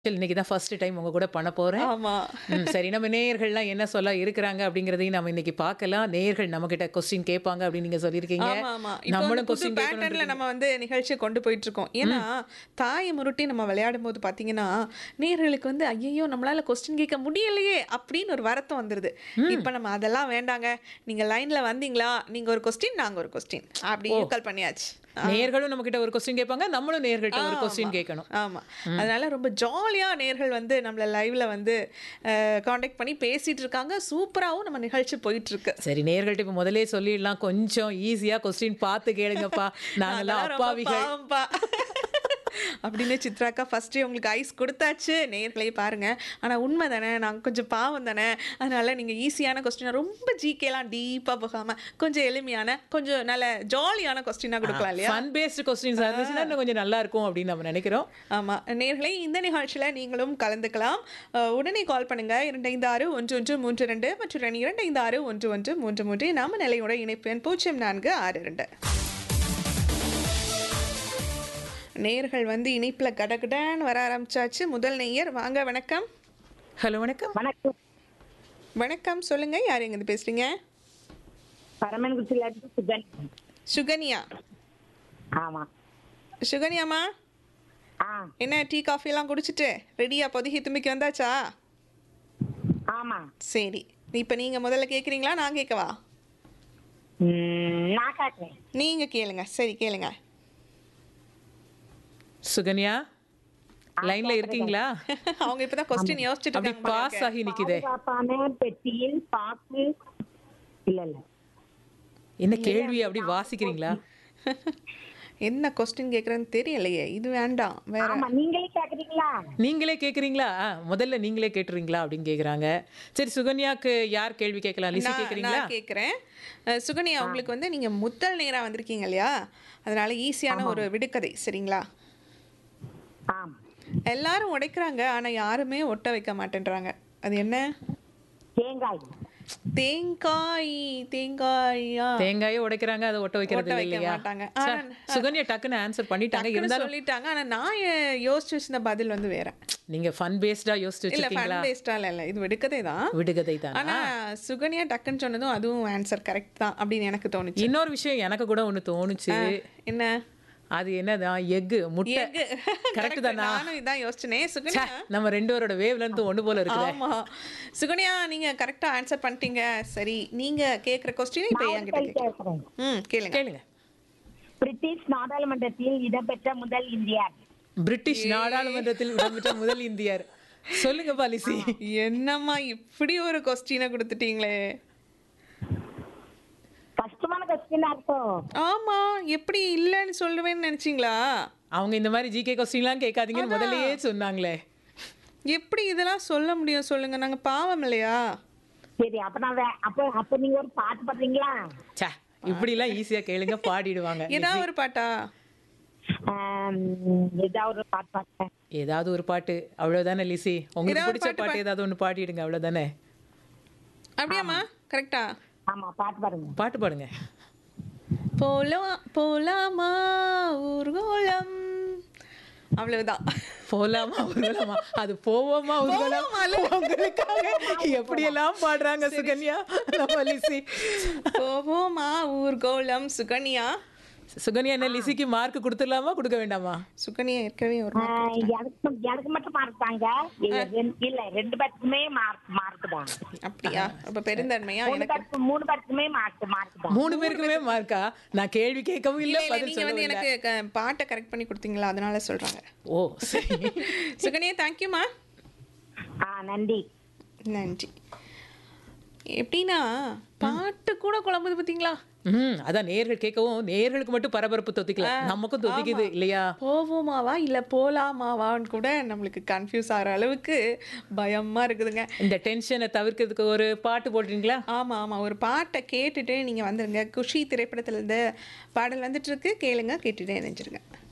இன்னைக்கு தான் first time உங்க கூட பண்ண போறேன். ஆமா. ம். சரி நம்ம நேயர்கள்லாம் என்ன சொல்ல இருக்கிறாங்க அப்படிங்கிறதையும் நம்ம இன்னைக்கு பார்க்கலாம். நேயர்கள் நம்மகிட்ட கொஸ்டின் கேட்பாங்க அப்படின்னு நீங்க சொல்லியிருக்கீங்க. ஆமா, ஆமா. இப்போ வந்து நம்மளும் புது கொஸ்டின் பேட்டர்ன்ல கேட்கணும். நம்ம வந்து நிகழ்ச்சிய கொண்டு போயிட்டு இருக்கோம். ஏன்னா, தாய முருட்டி நம்ம விளையாடும்போது பார்த்தீங்கன்னா, நேயர்களுக்கு வந்து ஐயய்யோ! நம்மளால கொஸ்டின் கேட்க முடியலையே! அப்படின்னு ஒரு வருத்தம் வந்துருது. இப்ப நம்ம அதெல்லாம் வேண்டாங்க. நீங்க லைன்ல வந்தீங்களா? நீங்க ஒரு கொஸ்டின், நாங்க ஒரு கொஸ்டின். அப்படி ஈக்குவல் பண்ணியாச்சு. ஆ. நேயர்களும் நம்மகிட்ட ஒரு கொஸ்டின் கேட்பாங்க. நம்மளும் நேயர்கள்ட்ட ஒரு ஆமா. கொஸ்டின் கேட்கணும். ஆமா. அதனால ரொம்ப ஜாலியா நேயர்கள் வந்து நம்மள லைவ்ல வந்து காண்டாக்ட் பண்ணி பேசிட்டு இருக்காங்க. சூப்பராவும் நம்ம நிகழ்ச்சி போயிட்டு இருக்கு. சரி நேயர்கள்ட்ட இப்ப முதல்லயே சொல்லிடலாம். கொஞ்சம் ஈஸியா கொஸ்டின் பார்த்து கேளுங்கப்பா. நாங்கெல்லாம் அதெல்லாம் ரொம்ப அப்பாவிகள். பாவம்பா. அப்படின்னு சித்ராக்கா ஃபர்ஸ்டே உங்களுக்கு ஐஸ் கொடுத்தாச்சு நேர்களே பாருங்க ஆனா உண்மை தானே நாங்கள் கொஞ்சம் பாவம் தானே அதனால நீங்க ஈஸியான கொஸ்டினா ரொம்ப ஜிகேலாம் டீப்பா போகாம கொஞ்சம் எளிமையான கொஞ்சம் நல்ல ஜாலியான கொஸ்டினா கொடுக்கலாம் இல்லையா ஃபன் பேஸ்ட் கொஸ்டின்ஸ் இருந்துச்சுன்னா இன்னும் கொஞ்சம் நல்லா இருக்கும் அப்படின்னு நம்ம நினைக்கிறோம். ஆமா நேர்களே இந்த நிகழ்ச்சியில நீங்களும் கலந்துக்கலாம் அஹ், உடனே கால் பண்ணுங்க இரண்டு ஐந்து ஆறு ஒன்று ஒன்று மூன்று ரெண்டு மற்றும் இரண்டு ஐந்து ஆறு ஒன்று ஒன்று மூன்று மூன்று நாம நிலையோட இணைப்பு எண் பூஜ்ஜியம் நான்கு ஆறு ரெண்டு நேர்கள் வந்து இணைப்புல கடகடன்னு வர ஆரம்பிச்சாச்சு முதல் நேயர் வாங்க வணக்கம் ஹலோ வணக்கம். வணக்கம் வணக்கம் சொல்லுங்க யார் எங்க இருந்து பேசுறீங்க பரமன்குச்சில இருந்து சுகன் சுகன்யா ஆமா சுகன்யாமா ஆ என்ன டீ காஃபி எல்லாம் குடிச்சிட்டு ரெடியா பொதுகி தும்பிக்கு வந்தாச்சா ஆமா சரி இப்போ நீங்க முதல்ல கேக்குறீங்களா நான் கேட்கவா ம், நான் காட்டுறேன் நீங்க கேளுங்க சரி கேளுங்க சுகன்யா லைன்ல இருக்கீங்களா? அவங்க இப்பதான் கொஸ்டின் யோசிச்சுட்டு அப்படி இருக்காங்க போல பாஸ் இருக்கு. ஆகி நிக்குதே. பாதுகாப்பான பெட்டியில் பாக்கு இல்ல இல்ல என்ன கேள்வி அப்படி வாசிக்கிறீங்களா? என்ன கொஸ்டின் கேக்குறேன்னு தெரியலையே இது வேண்டாம் வேற ஆமா நீங்களே கேக்குறீங்களா நீங்களே கேக்குறீங்களா ஆ, முதல்ல நீங்களே கேட்டுறீங்களா அப்படின்னு கேக்குறாங்க சரி சுகன்யாக்கு யார் கேள்வி கேட்கலாம் லிசி நான் கேக்குறீங்களா நான் கேக்குறேன் அஹ், சுகன்யா உங்களுக்கு வந்து நீங்க முதல் நேரா வந்திருக்கீங்க இல்லையா அதனால ஈஸியான ஒரு விடுகதை சரிங்களா ஆமா எல்லாரும் உடைக்கிறாங்க ஆனா யாருமே ஒட்ட வைக்க மாட்டேன்றாங்க அது என்ன தேங்காய் தேங்காய் தேங்காயா தேங்காயே உடைக்கிறாங்க அதை ஒட்ட வைக்கிறது ஒட்ட வைக்க இல்லையா மாட்டாங்க. சே, ஆனா- சுகன்யா டக்குன்னு ஆன்சர் பண்ணிட்டாங்க டக்குன்னு இருந்தாலும் சொல்லிட்டாங்க ஆனா நான் எ- யோசிச்சு வச்சிருந்த பதில் வந்து வேற நீங்க ஃபன் பேஸ்டா யோசிச்சு இல்ல ஃபன் வச்சிருக்கீங்களா பேஸ்டால இல்ல இது விடுக்கதை தான் விடுகதை தான் ஆனா சுகன்யா டக்குன்னு சொன்னதும் அதுவும் ஆன்சர் கரெக்ட் தான் அப்படின்னு எனக்கு தோணுச்சு இன்னொரு விஷயம் எனக்கு கூட ஒண்ணு தோணுச்சு என்ன அது என்னதான் எக்கு முட்டை Egg. Correct Correct. தானா நானும் இதான் யோசிச்சனே ச்சே, சுகன்யா நம்ம ரெண்டு பேரோட வேவ் லென்த் ஒண்ணு போல இருக்குது ஆமா சுகன்யா நீங்க கரெக்டா ஆன்சர் பண்ணிட்டீங்க சரி நீங்க கேக்குற கொஸ்டின் இப்ப நான் ஒரு என்கிட்ட கேள்வி கேக்குறேன் கேட்கிறேன் ம் கேளுங்க கேளுங்க பிரிட்டிஷ் நாடாளுமன்றத்தில் இடம்பெற்ற முதல் இந்தியர் பிரிட்டிஷ் நாடாளுமன்றத்தில் இடம்பெற்ற முதல் இந்தியர் சொல்லுங்க பாலிசி என்னம்மா இப்படி ஒரு கொஸ்டினை கொடுத்துட்டீங்களே கஷ்டமான கொஸ்டினா இருக்கும் ஆமா எப்படி இல்லைன்னு சொல்லுவேன்னு நினைச்சீங்களா அவங்க இந்த மாதிரி ஜிகே கொஸ்டின்லாம் கேட்காதீங்கன்னு முதல்லயே சொன்னாங்களே எப்படி இதெல்லாம் சொல்ல முடியும் சொல்லுங்க நாங்க பாவம் இல்லையா சரி அப்ப நான் வே- அப்ப அப்ப நீங்க ஒரு பாட்டு பாடுறீங்களா ச்சே இப்படிலாம் ஈஸியா கேளுங்க பாடிடுவாங்க ஏதாவது ஒரு பாட்டா ஆம், ஏதாவது ஒரு பாட்டு பாடுறேன் ஏதாவது ஒரு பாட்டு அவ்வளவுதானே லிசி உங்களுக்கு ஏதாவது பிடிச்ச பாட்டு பாட்டு ஏதாவது ஒண்ணு பாடிடுங்க அவ்வளவுதானே அப்படியாம்மா கரெக்டா ஆமா பாட்டு பாடுங்க பாட்டு பாடுங்க போலாம் போலாமா ஊர்கோலம் அவ்வளவுதான் போலாமா ஊர்வலமா அது போவோமா ஊர்வலம் போவோமால? உங்களுக்காக எப்படியெல்லாம் பாடுறாங்க சுகன்யா நம்ம லிசி போவோமா ஊர்கோலம் சுகன்யா சுகன்யா என்ன லிசிக்கு மார்க் கொடுத்துடலாமா கொடுக்க வேண்டாமா சுகன்யா ஏற்கனவே ஒரு ஆ, எனக்கு எனக்கு மட்டும் மார்க் தாங்க இல்ல ரெண்டு- இல்ல ரெண்டு பேருக்குமே மார்க் மார்க் தான் அப்படியா அப்ப பெருந்தன்மையா மூணு எனக்கு பேருக்கு மூணு பேருக்குமே மார்க் மார்க் தான் மூணு பேருக்குமே மார்க்கா நான் கேள்வி கேட்கவும் இல்ல இல்ல, இல்ல, பதில் நீங்க வந்து சொல்லவும் இல்ல எனக்கு க- பாட்டை கரெக்ட் பண்ணி கொடுத்தீங்களா அதனால சொல்றாங்க ஓ சரி சுகன்யா தேங்க்யூமா ஆ நன்றி நன்றி எப்படின்னா பாட்டு கூட குழம்புது பாத்தீங்களா ம் அதான் நேர்கள் கேட்கவும் நேர்களுக்கு மட்டும் பரபரப்பு தொத்திக்கல நமக்கும் தொத்திக்குது இல்லையா போவோமாவா இல்ல போலாமாவான்னு கூட நம்மளுக்கு கன்ஃபியூஸ் ஆகிற அளவுக்கு பயமா இருக்குதுங்க இந்த டென்ஷனை தவிர்க்கிறதுக்கு ஒரு பாட்டு போடுறீங்களா ஆமா ஆமா ஒரு பாட்டை கேட்டுட்டு நீங்க வந்துருங்க குஷி திரைப்படத்துல இருந்து பாடல் வந்துட்டு இருக்கு கேளுங்க கேட்டுட்டே நினைச்சிருங்க